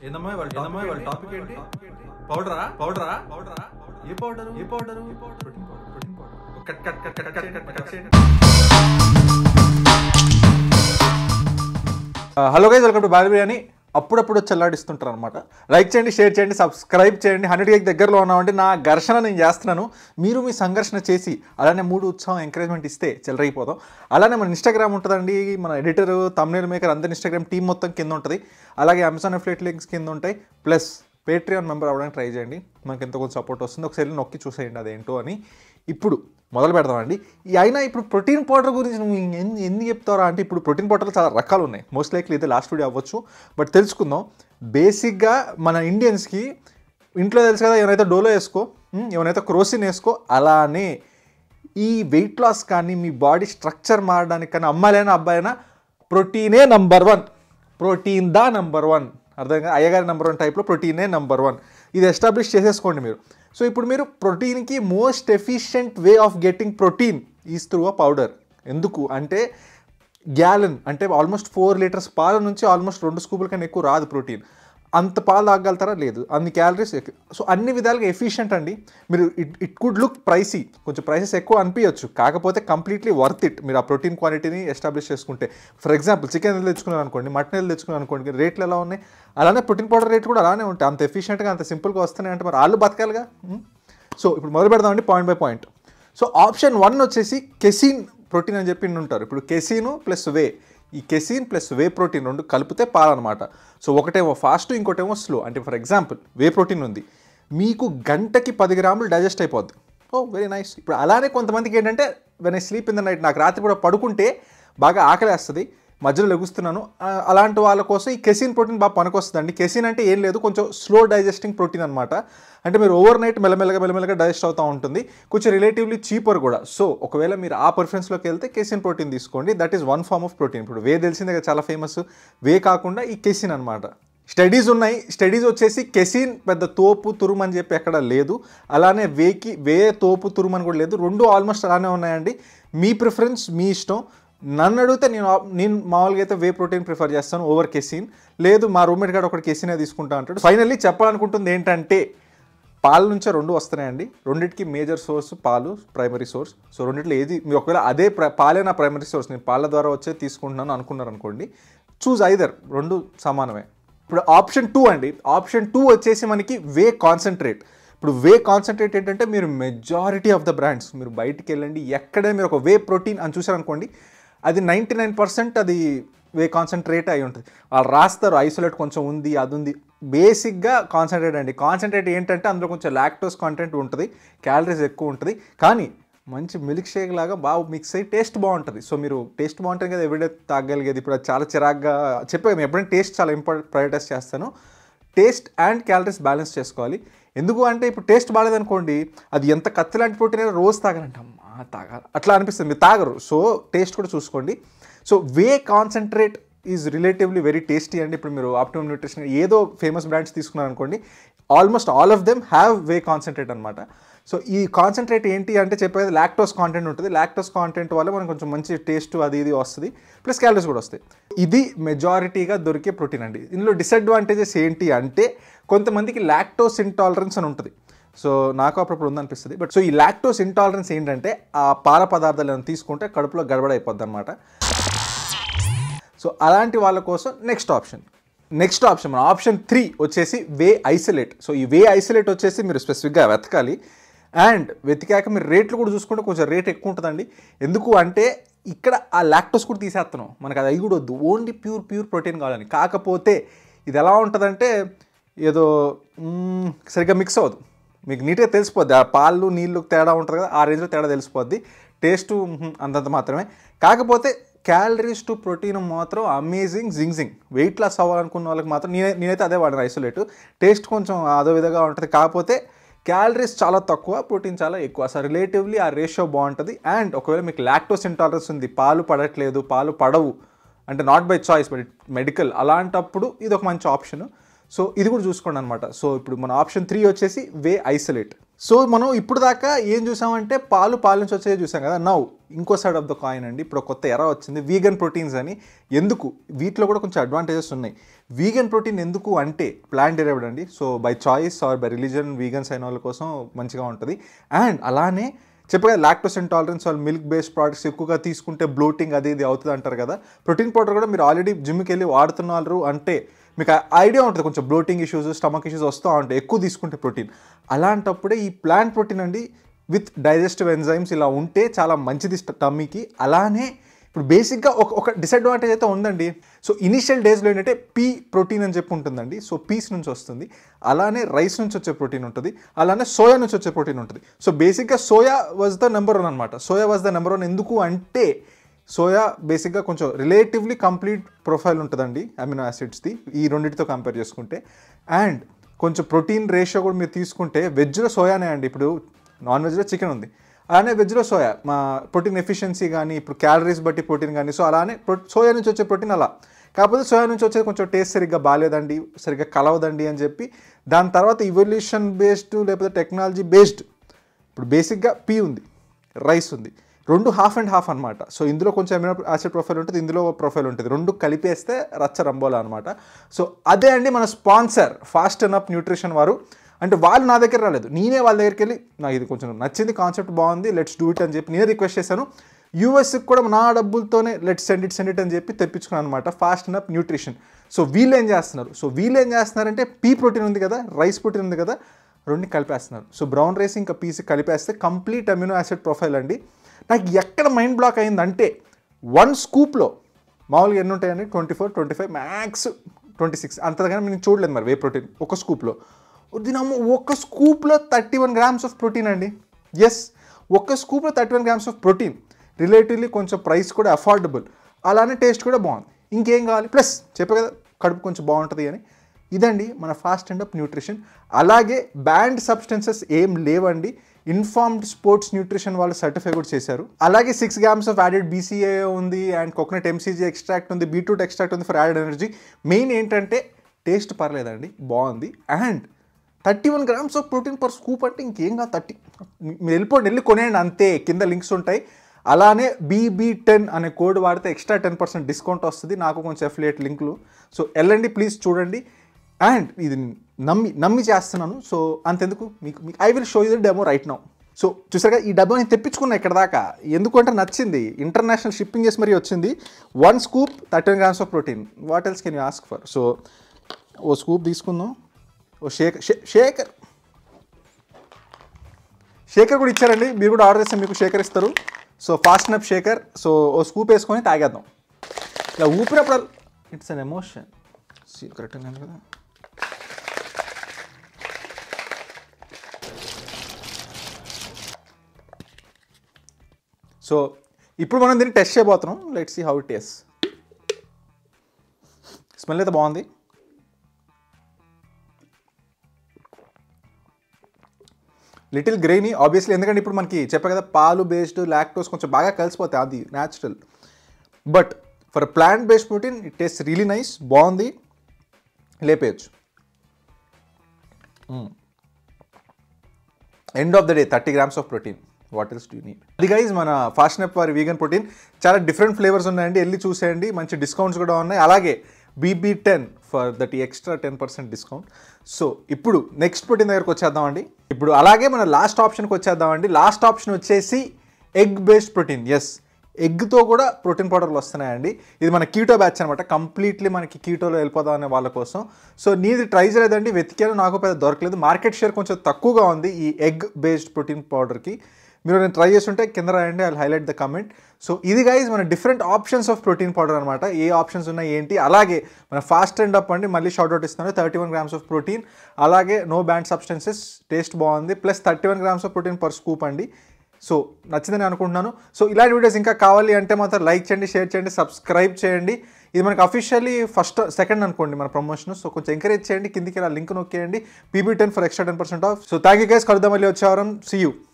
ఏందమ్మా వాళ్ళ ఏందమ్మా వాళ్ళ టాపిక్ ఏంటి పౌడరా పౌడరా పౌడరా ఏ పౌడర్ ఏ powder protein powder protein powder cut cut cut cut cut cut cut చేయండి హలో గైజ్ వెల్కమ్ టు బాలి బిర్యానీ అప్పుడప్పుడు చెల్లాడిస్తుంటారు అనమాట లైక్ చేయండి షేర్ చేయండి సబ్స్క్రైబ్ చేయండి హండ్రెడ్ కేక్ దగ్గరలో ఉన్నామండి నా ఘర్షణ నేను చేస్తున్నాను మీరు మీ సంఘర్షణ చేసి అలానే మూడు ఉత్సాహం ఎంకరేజ్మెంట్ ఇస్తే చెల్లరైపోతాం అలానే మన ఇన్స్టాగ్రామ్ ఉంటుందండి మన ఎడిటర్ తమ్నేల్ మేకర్ అందరి ఇన్స్టాగ్రామ్ టీం మొత్తం కింద ఉంటుంది అలాగే అమెజాన్ అఫ్లేట్ లింక్స్ కింద ఉంటాయి ప్లస్ పేట్రియాన్ మెంబర్ అవ్వడానికి ట్రై చేయండి మనకి ఎంతో కొంచెం సపోర్ట్ వస్తుంది ఒకసారి వెళ్ళి నొక్కి చూసేయండి అదేంటో అని ఇప్పుడు మొదలు పెడదామండి ఈ అయినా ఇప్పుడు ప్రోటీన్ పౌడర్ గురించి నువ్వు ఎన్ని ఎందుకు చెప్తారా అంటే ఇప్పుడు ప్రోటీన్ పౌడర్లు చాలా రకాలు ఉన్నాయి మోస్ట్ లైక్లీ ఇది లాస్ట్ వీడియో అవ్వచ్చు బట్ తెలుసుకుందాం బేసిక్గా మన ఇండియన్స్కి ఇంట్లో తెలుసు కదా ఏమైనా డోలో వేసుకో ఉమ్, ఏమైనా క్రోసిన్ వేసుకో అలానే ఈ వెయిట్ లాస్ కానీ మీ బాడీ స్ట్రక్చర్ మారడానికి కానీ అమ్మాయిలైనా అబ్బాయినా ప్రోటీనే నంబర్ వన్ ప్రోటీన్ దా నంబర్ వన్ అర్థం కదా అయ్యగారి నెంబర్ వన్ టైప్లో ప్రోటీనే నెంబర్ వన్ ఇది ఎస్టాబ్లిష్ చేసేసుకోండి మీరు సో ఇప్పుడు మీరు ప్రోటీన్కి most efficient way of getting protein is through a powder ఎందుకు అంటే గ్యాలన్ అంటే ఆల్మోస్ట్ ఫోర్ లీటర్స్ పాల నుంచి ఆల్మోస్ట్ రెండు స్కూపుల కన్నా ఎక్కువ రాదు ప్రోటీన్ అంత పాలు తాగలుగుతారా లేదు అన్ని క్యాలరీస్ సో అన్ని విధాలుగా ఎఫిషియంట్ అండి మీరు it it could look pricey కొంచెం ప్రైసెస్ ఎక్కువ అనిపించచ్చు కాకపోతే కంప్లీట్లీ వర్త్ ఇట్ మీరు ఆ ప్రోటీన్ క్వాలిటీని ఎస్టాబ్లిష్ చేసుకుంటే ఫర్ ఎగ్జాంపుల్ చికెన్ వెళ్ళి తెచ్చుకున్నారు అనుకోండి మటన్ వెళ్ళి తెచ్చుకున్నారు అనుకోండి రేట్లు ఎలా ఉన్నాయి అలానే ప్రోటీన్ పౌడర్ రేట్ కూడా అలానే ఉంటాయి అంత ఎఫిషియెంట్గా అంత సింపుల్గా వస్తున్నాయి అంటే మరి వాళ్ళు బతకాలిగా సో ఇప్పుడు మొదలు పెడదామండి point by point so option one వచ్చేసి కెసిన్ ప్రోటీన్ అని చెప్పి ఉంటారు ఇప్పుడు కెసిన్ ప్లస్ వే ఈ కెసిన్ ప్లస్ వే ప్రోటీన్ రెండు కలిపితే పాలన్నమాట సో ఒకటేమో ఫాస్ట్ ఇంకోటేమో స్లో అంటే ఫర్ ఎగ్జాంపుల్ వే ప్రోటీన్ ఉంది మీకు గంటకి పది గ్రాములు డైజెస్ట్ అయిపోద్ది ఓ వెరీ నైస్ ఇప్పుడు అలానే కొంతమందికి ఏంటంటే when I sleep in the night నాకు రాత్రి కూడా పడుకుంటే బాగా ఆకలేస్తుంది మధ్యలో లెగుస్తున్నాను ఆ, అలాంటి వాళ్ళ కోసం ఈ కెసిన్ ప్రోటీన్ బాగా పనికొస్తుందండి కెసిన్ అంటే ఏం లేదు కొంచెం స్లో డైజెస్టింగ్ ప్రోటీన్ అనమాట అంటే మీరు ఓవర్ నైట్ మెల్లమెల్లగా మెల్లమెల్లగా డైజెస్ట్ అవుతూ ఉంటుంది కొంచెం రిలేటివ్లీ చీపర్ కూడా సో ఒకవేళ మీరు ఆ ప్రిఫరెన్స్లోకి వెళ్తే కెసిన్ ప్రోటీన్ తీసుకోండి that is one form of protein ఇప్పుడు వే తెలిసిందే కదా చాలా ఫేమస్ వే కాకుండా ఈ కెసిన్ అనమాట స్టడీస్ ఉన్నాయి స్టడీస్ వచ్చేసి కెసిన్ పెద్ద తోపు తురుము అని చెప్పి ఎక్కడ లేదు అలానే వేకి వే తోపు తురుము అని కూడా లేదు రెండు ఆల్మోస్ట్ అలానే ఉన్నాయండి మీ ప్రిఫరెన్స్ మీ ఇష్టం నన్ను అడిగితే నేను ఆప్- నేను మామూలుగా అయితే వే ప్రోటీన్ ప్రిఫర్ చేస్తాను ఓవర్ కెసిన్ లేదు మా రూమ్మేట్ గారు ఒకటి కెసినే తీసుకుంటా అంటాడు ఫైనల్లీ చెప్పాలనుకుంటుంది ఏంటంటే పాల నుంచే రెండు వస్తున్నాయండి రెండింటికి మేజర్ సోర్స్ పాలు ప్రైమరీ సోర్స్ సో రెండిట్లో ఏది మీరు ఒకవేళ అదే ప్ర పాలే నా ప్రైమరీ సోర్స్ నేను పాల ద్వారా వచ్చే తీసుకుంటున్నాను అనుకున్నారు అనుకోండి చూజ్ ఐదర్ రెండు సమానమే ఇప్పుడు ఆప్షన్ టూ అండి ఆప్షన్ టూ వచ్చేసి మనకి వే కాన్సన్ట్రేట్ ఇప్పుడు వే కాన్సన్ట్రేట్ ఏంటంటే మీరు మెజారిటీ ఆఫ్ ద బ్రాండ్స్ మీరు బయటికి వెళ్ళండి ఎక్కడే మీరు ఒక వే ప్రోటీన్ అని చూసారనుకోండి అది నైంటీ నైన్ పర్సెంట్ అది వే కాన్సన్ట్రేట్ అయి ఉంటుంది వాళ్ళు రాస్తారు ఐసోలేట్ కొంచెం ఉంది అది ఉంది బేసిక్గా కాన్సన్ట్రేట్ అండి కాన్సన్ట్రేట్ ఏంటంటే అందులో కొంచెం లాక్టోస్ కాంటెంట్ ఉంటుంది క్యాలరీస్ ఎక్కువ ఉంటుంది కానీ మంచి మిల్క్ షేక్ లాగా బాగా మిక్స్ అయ్యి టేస్ట్ బాగుంటుంది సో మీరు టేస్ట్ బాగుంటుంది కదా ఎవ్రీడే తాగలిగేది ఇప్పుడు అది చాలా చిరాగ్గా చెప్పాను ఎప్పుడైనా టేస్ట్ చాలా ఇంపార్టెంట్ ప్రయారిటైజ్ చేస్తాను టేస్ట్ అండ్ క్యాలరీస్ బ్యాలెన్స్ చేసుకోవాలి ఎందుకు అంటే ఇప్పుడు టేస్ట్ బాగాలేదనుకోండి అది ఎంత కత్తి లాంటి ప్రోటీన్ అయినా రోజు తాగాలంట అమ్మా తాగాలి అట్లా అనిపిస్తుంది మీరు తాగరు సో టేస్ట్ కూడా చూసుకోండి so whey concentrate is relatively very tasty అండి ఇప్పుడు మీరు ఆప్టిమమ్ న్యూట్రిషన్ ఏదో ఫేమస్ బ్రాండ్స్ తీసుకున్నారనుకోండి almost all of them have whey concentrate అనమాట సో ఈ కాన్సన్ట్రేట్ ఏంటి అంటే చెప్పేది లాక్టోస్ కాంటెంట్ ఉంటుంది లాక్టోస్ కాంటెంట్ వల్ల మనకు కొంచెం మంచి టేస్ట్ అది ఇది వస్తుంది ప్లస్ క్యాలరీస్ కూడా వస్తాయి ఇది మెజారిటీగా దొరికే ప్రోటీన్ అండి ఇందులో డిసడ్వాంటేజెస్ ఏంటి అంటే కొంతమందికి లాక్టోస్ ఇంటాలరెన్స్ అని ఉంటుంది సో నాకు అప్పుడప్పుడు ఉందనిపిస్తుంది బట్ సో ఈ లాక్టోస్ ఇంటాలరెన్స్ ఏంటంటే ఆ పాల పదార్థాలు ఏమైనా తీసుకుంటే కడుపులో గడబడ అయిపోద్ది అనమాట సో అలాంటి వాళ్ళ కోసం నెక్స్ట్ ఆప్షన్ నెక్స్ట్ ఆప్షన్ మన ఆప్షన్ త్రీ వచ్చేసి వే ఐసోలేట్ సో ఈ వే ఐసోలేట్ వచ్చేసి మీరు స్పెసిఫిక్గా వెతకాలి అండ్ వెతికాక మీరు రేట్లు కూడా చూసుకుంటే కొంచెం రేట్ ఎక్కువ ఉంటుందండి ఎందుకు అంటే ఇక్కడ ఆ లాక్టోస్ కూడా తీసేస్తున్నాం మనకు అది అవి కూడా వద్దు ఓన్లీ ప్యూర్ ప్యూర్ ప్రోటీన్ కావాలని కాకపోతే ఇది ఎలా ఉంటుందంటే ఏదో మ్మ్, సరిగ్గా మిక్స్ అవ్వదు మీకు నీట్గా తెలిసిపోద్ది ఆ పాలు నీళ్ళు తేడా ఉంటుంది కదా ఆ రేంజ్లో తేడా తెలిసిపోద్ది టేస్ట్ అంతంత మాత్రమే కాకపోతే క్యాలరీస్ టు ప్రోటీన్ మాత్రం అమేజింగ్ జింగ్జింగ్ వెయిట్ లాస్ అవ్వాలనుకున్న వాళ్ళకి మాత్రం నేనే నేనైతే అదే వాడిన ఐసోలేట్ టేస్ట్ కొంచెం అదో విధంగా ఉంటుంది కాకపోతే క్యాలరీస్ చాలా తక్కువ ప్రోటీన్ చాలా ఎక్కువ అసలు రిలేటివ్లీ ఆ రేషియో బాగుంటుంది అండ్ ఒకవేళ మీకు లాక్టోస్ ఇంటాలరెన్స్ ఉంది పాలు పడట్లేదు పాలు పడవు అంటే not by choice but medical అలాంటప్పుడు ఇది ఒక మంచి ఆప్షన్ సో ఇది కూడా చూసుకోండి అనమాట సో ఇప్పుడు మన ఆప్షన్ త్రీ వచ్చేసి వే ఐసోలేట్ సో మనం ఇప్పుడు దాకా ఏం చూసామంటే పాలు పాలు నుంచి వచ్చేది చూసాం కదా నౌ ఇంకో సైడ్ ఆఫ్ ద కాయిన్ అండి ఇప్పుడు ఒక కొత్త ఎరా వచ్చింది వీగన్ ప్రోటీన్స్ అని ఎందుకు వీటిలో కూడా కొంచెం అడ్వాంటేజెస్ ఉన్నాయి వీగన్ ప్రోటీన్ ఎందుకు అంటే ప్లాంట్ డెరైవ్డ్ అండి so by choice or by religion vegans అయిన వాళ్ళ కోసం మంచిగా ఉంటుంది అండ్ అలానే చెప్పగా లాక్టోస్ ఇంటాలరెన్స్ వాళ్ళు మిల్క్ బేస్డ్ ప్రోడక్ట్స్ ఎక్కువగా తీసుకుంటే బ్లోటింగ్ అది ఇది అవుతుంది అంటారు కదా ప్రోటీన్ పౌడర్ కూడా మీరు ఆల్రెడీ జిమ్కి వెళ్ళి వాడుతున్నారు అంటే మీకు ఐడియా ఉంటుంది కొంచెం బ్లోటింగ్ ఇష్యూస్ స్టమక్ ఇష్యూస్ వస్తూ ఉంటాయి ఎక్కువ తీసుకుంటే ప్రోటీన్ అలాంటప్పుడే ఈ ప్లాంట్ ప్రోటీన్ అండి విత్ డైజెస్టివ్ ఎంజైమ్స్ ఇలా ఉంటే చాలా మంచిది టమ్మీకి అలానే ఇప్పుడు బేసిక్గా ఒక ఒక డిసడ్వాంటేజ్ అయితే ఉందండి సో ఇనిషియల్ డేస్లో ఏంటంటే పీ ప్రోటీన్ అని చెప్పి ఉంటుందండి సో పీస్ నుంచి వస్తుంది అలానే రైస్ నుంచి వచ్చే ప్రోటీన్ ఉంటుంది అలానే సోయా నుంచి వచ్చే ప్రోటీన్ ఉంటుంది సో బేసిక్గా soya was the number one అనమాట soya was the number one ఎందుకు అంటే సోయా బేసిక్గా కొంచెం రిలేటివ్లీ కంప్లీట్ ప్రొఫైల్ ఉంటుందండి అమినో యాసిడ్స్ది ఈ రెండింటితో కంపేర్ చేసుకుంటే అండ్ కొంచెం ప్రోటీన్ రేషియో కూడా మీరు తీసుకుంటే వెజ్లో సోయానే అండి ఇప్పుడు నాన్ వెజ్లో చికెన్ ఉంది అలానే వెజ్లో సోయా మా ప్రోటీన్ ఎఫిషియన్సీ కానీ ఇప్పుడు క్యాలరీస్ బట్టి ప్రోటీన్ కానీ సో అలానే ప్రో- సోయా నుంచి వచ్చే ప్రోటీన్ అలా కాకపోతే సోయా నుంచి వచ్చేది కొంచెం టేస్ట్ సరిగ్గా బాగాలేదండి సరిగ్గా కలవదండి అని చెప్పి దాని తర్వాత ఇవల్యూషన్ బేస్డ్ లేకపోతే టెక్నాలజీ బేస్డ్ ఇప్పుడు బేసిక్గా పీ ఉంది రైస్ ఉంది రెండు హాఫ్ అండ్ హాఫ్ అనమాట సో ఇందులో కొంచెం అమినో యాసిడ్ ప్రొఫైల్ ఉంటుంది ఇందులో ప్రొఫైల్ ఉంటుంది రెండు కలిపేస్తే రచ్చ రంబోలా అనమాట సో అదే అండి మన sponsor fast and up nutrition వారు అంటే వాళ్ళు నా దగ్గర రాలేదు నేనే వాళ్ళ దగ్గరికి వెళ్ళి నాకు ఇది కొంచెం నచ్చింది కాన్సెప్ట్ బాగుంది లెట్స్ డూ ఇట్ అని చెప్పి నేనే రిక్వెస్ట్ చేశాను యూఎస్కి కూడా నా డబ్బులతోనే let send it send it అని చెప్పి తెప్పించుకున్నాను అనమాట fast and up nutrition so వీళ్ళు ఏం చేస్తున్నారు సో వీళ్ళు ఏం చేస్తున్నారంటే పీ ప్రోటీన్ ఉంది కదా రైస్ ప్రోటీన్ ఉంది కదా రెండు కలిపేస్తున్నారు సో బ్రౌన్ రైస్ ఇంకా పీస్ కలిపేస్తే కంప్లీట్ అమినో యాసిడ్ ప్రొఫైల్ అండి నాకు ఎక్కడ మైండ్ బ్లాక్ అయిందంటే వన్ స్కూప్లో మామూలుగా ఎన్ని ఉంటాయండి twenty four twenty five max twenty six అంతగానే నేను చూడలేదు మరి వే ప్రోటీన్ ఒక స్కూప్లో దీనమ్మ ఒక స్కూప్లో thirty one grams of protein అండి ఎస్ ఒక స్కూప్లో thirty one grams of protein relatively కొంచెం ప్రైస్ కూడా అఫోర్డబుల్ అలానే టేస్ట్ కూడా బాగుంది ఇంకేం కావాలి ప్లస్ చెప్పే కదా కడుపు కొంచెం బాగుంటుంది అని ఇదండి మన ఫాస్ట్ అండ్ అప్ న్యూట్రిషన్ అలాగే బ్యాండ్ సబ్స్టెన్సెస్ ఏం లేవండి ఇన్ఫార్మ్డ్ స్పోర్ట్స్ న్యూట్రిషన్ వాళ్ళు సర్టిఫై కూడా చేశారు అలాగే six grams of added BCAA ఉంది అండ్ కోకోనట్ ఎంసీజీ ఎక్స్ట్రాక్ట్ ఉంది బీట్రూట్ ఎక్స్ట్రాక్ట్ ఉంది ఫర్ యాడెడ్ ఎనర్జీ మెయిన్ ఏంటంటే టేస్ట్ పర్లేదండి బాగుంది and thirty one grams of protein per scoop అంటే ఇంకేం కాదు థర్టీ మీరు వెళ్ళిపోండి వెళ్ళి కొనేయండి అంతే కింద లింక్స్ ఉంటాయి అలానే బీబీ టెన్ అనే కోడ్ వాడితే ఎక్స్ట్రా టెన్ పర్సెంట్ డిస్కౌంట్ వస్తుంది నాకు కొంచెం అఫిలియేట్ లింకులు సో వెళ్ళండి ప్లీజ్ చూడండి అండ్ ఇది నమ్మి నమ్మి చేస్తున్నాను సో అంతెందుకు మీకు మీకు I will show you the demo right now so చూసారుగా ఈ డబ్బా నేను తెప్పించుకున్నా ఇక్కడ దాకా ఎందుకంటే నచ్చింది ఇంటర్నేషనల్ షిప్పింగ్ చేసి మరీ వచ్చింది one scoop thirteen grams of protein what else can you ask for so ఓ స్కూప్ తీసుకుందాం ఓ షేకర్ షేకర్ షేకర్ కూడా ఇచ్చారండి మీరు కూడా ఆర్డర్ చేస్తే మీకు షేకర్ ఇస్తారు so fast and up shaker so ఓ స్కూప్ వేసుకొని తాగేద్దాం ఇలా ఊపినప్పుడు ఇట్స్ అన్ ఎమోషన్ కరెక్ట్ కదా సో ఇప్పుడు మనం దీన్ని టెస్ట్ చేయబోతున్నాం let see how it taste smell అయితే బాగుంది లిటిల్ గ్రెయినీ ఆబ్వియస్లీ ఎందుకంటే ఇప్పుడు మనకి చెప్పా కదా పాలు బేస్డ్ లాక్టోస్ కొంచెం బాగా కలిసిపోతాయి అది natural but for plant based protein it taste really nice బాగుంది లేపేయచ్చు end of the day thirty grams of protein what else do need అది గైజ్ మన ఫాస్ట్ నెప్ వారి వీగన్ ప్రోటీన్ చాలా డిఫరెంట్ ఫ్లేవర్స్ ఉన్నాయండి వెళ్ళి చూసేయండి మంచి డిస్కౌంట్స్ కూడా ఉన్నాయి అలాగే BB ten for that extra ten percent discount so ఇప్పుడు నెక్స్ట్ ప్రోటీన్ దగ్గరకు వచ్చేద్దామండి ఇప్పుడు అలాగే మన లాస్ట్ ఆప్షన్కి వచ్చేద్దామండి లాస్ట్ ఆప్షన్ వచ్చేసి ఎగ్ బేస్డ్ ప్రోటీన్ ఎస్ ఎగ్తో కూడా ప్రోటీన్ పౌడర్లు వస్తున్నాయండి ఇది మన కీటో బ్యాచ్ అనమాట కంప్లీట్లీ మనకి కీటోలో వెళ్ళిపోదాం అనే వాళ్ళ కోసం సో నీది ట్రై చేయలేదండి వెతికాను నాకు పెద్ద దొరకలేదు మార్కెట్ షేర్ కొంచెం తక్కువగా ఉంది ఈ ఎగ్ బేస్డ్ ప్రోటీన్ పౌడర్కి మీరు నేను ట్రై చేస్తుంటే కింద రాయండి I highlight the comment so ఇది గైజ్ మన different options of protein powder అనమాట ఏ ఆప్షన్స్ ఉన్నాయి ఏంటి అలాగే మన ఫాస్ట్ అండ్ అప్ అండి మళ్ళీ షార్ట్ అవుట్ ఇస్తున్నాను thirty one grams of protein అలాగే నో బ్యాండ్ సబ్స్టెన్సెస్ టేస్ట్ బాగుంది plus thirty one grams of protein per scoop అండి సో నచ్చిందని అనుకుంటున్నాను సో ఇలాంటి వీడియోస్ ఇంకా కావాలి అంటే మాత్రం లైక్ చేయండి షేర్ చేయండి సబ్స్క్రైబ్ చేయండి ఇది మనకి అఫీషియల్లీ ఫస్ట్ సెకండ్ అనుకోండి మన ప్రమోషన్ సో కొంచెం ఎంకరేజ్ చేయండి కిందికి ఇలా లింక్ నొక్కేయండి PB ten for extra ten percent off so thank you guys కలుద్దాం మళ్ళీ వచ్చే వారం సీ యూ